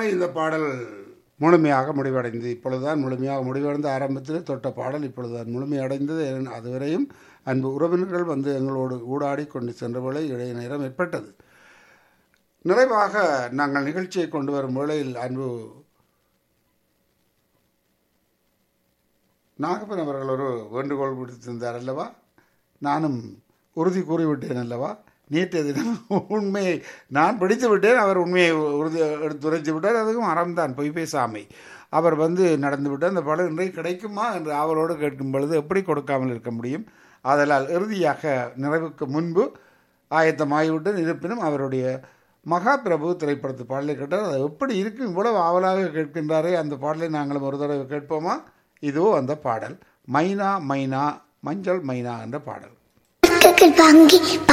இந்த பாடல் முழுமையாக முடிவடைந்து இப்பொழுதுதான் முழுமையாக முடிவடைந்து ஆரம்பத்தில் தொட்ட பாடல் இப்பொழுதுதான் முழுமையடைந்தது என- அதுவரையும் அன்பு உறவினர்கள் வந்து எங்களோடு ஊடாடி கொண்டு சென்ற வேளை இடையே நேரம் ஏற்பட்டது நிறைவாக நாங்கள் நிகழ்ச்சியை கொண்டு வரும் வேளையில் அன்பு நாகப்பன் அவர்கள் ஒரு வேண்டுகோள் விடுத்திருந்தார் அல்லவா நானும் உறுதி கூறிவிட்டேன் அல்லவா நேற்றைய தினம் உண்மையை நான் படித்து விட்டேன் அவர் உண்மையை உறுதி எடுத்துரைத்து விட்டார் அதுக்கும் அறம்தான் பொய் பேசாமை அவர் வந்து நடந்து விட்டு அந்த படம் இன்றைக்கு கிடைக்குமா என்று ஆவலோடு கேட்கும் பொழுது எப்படி கொடுக்காமல் இருக்க முடியும் ஆதலால் இறுதியாக நிறைவுக்கு முன்பு ஆயத்தமாகிவிட்டு இருப்பினும் அவருடைய மகாபிரபு திரைப்படத்து பாடலை கேட்டார் அது எப்படி இருக்கும் இவ்வளவு ஆவலாக கேட்கின்றாரே அந்த பாடலை நாங்களும் ஒரு தடவை கேட்போமா இதோ அந்த பாடல் மைனா மைனா மஞ்சள் மைனா என்ற பாடல் பக்கத்தில் வாங்கி